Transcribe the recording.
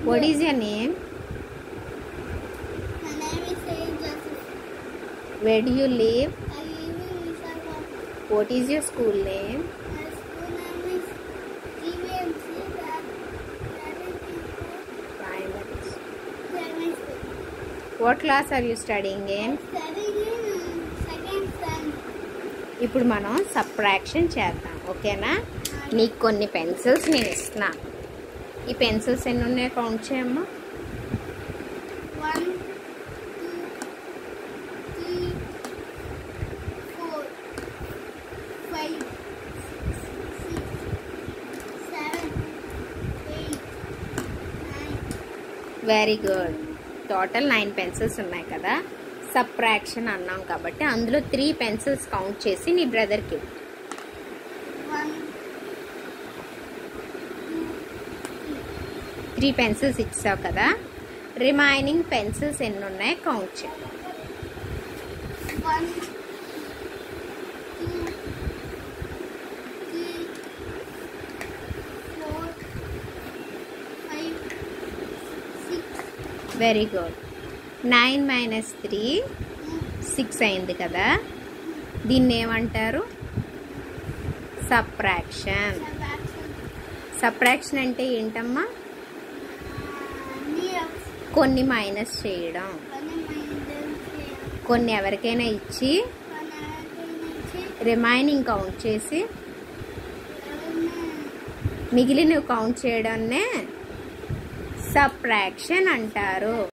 What is your name My name is Saint Joseph. Where do you live I live in Visakhapatnam. What is your school name My school name is GVMC. That, that is primary primary school. What class are you studying in Studying in second standard. ఇప్పుడు మనం subtraction చేద్దాం ఓకేనా నీకు కొన్ని pencils నేను ఇస్తున్నా ఈ pencils ఎన్ని ఉన్నాయో కౌంట్ చేయమ్మా One, two, three, four, five, six, seven, eight, nine. Very good total nine pencils ఉన్నాయి కదా సబ్ట్రాక్షన్ అన్నాం కాబట్టి అందులో త్రీ పెన్సిల్స్ కౌంట్ చేసి నీ బ్రదర్కి One, త్రీ పెన్సిల్స్ ఇచ్చావు కదా రిమైనింగ్ పెన్సిల్స్ ఎన్ని ఉన్నాయో కౌంట్ చేయి one, two, three, four, five, six, very good nine minus three six అయింది కదా దీన్ని ఏమంటారు సప్రాక్షన్ subtraction. సప్రాక్షన్ అంటే ఏంటమ్మా Near కొన్ని మైనస్ చేయడం one minus కొన్ని ఎవరికైనా ఇచ్చి one నుంచి రిమైనింగ్ కౌంట్ చేసి మిగిలినవి కౌంట్ చేయడాన్నే సప్రాక్షన్ అంటారు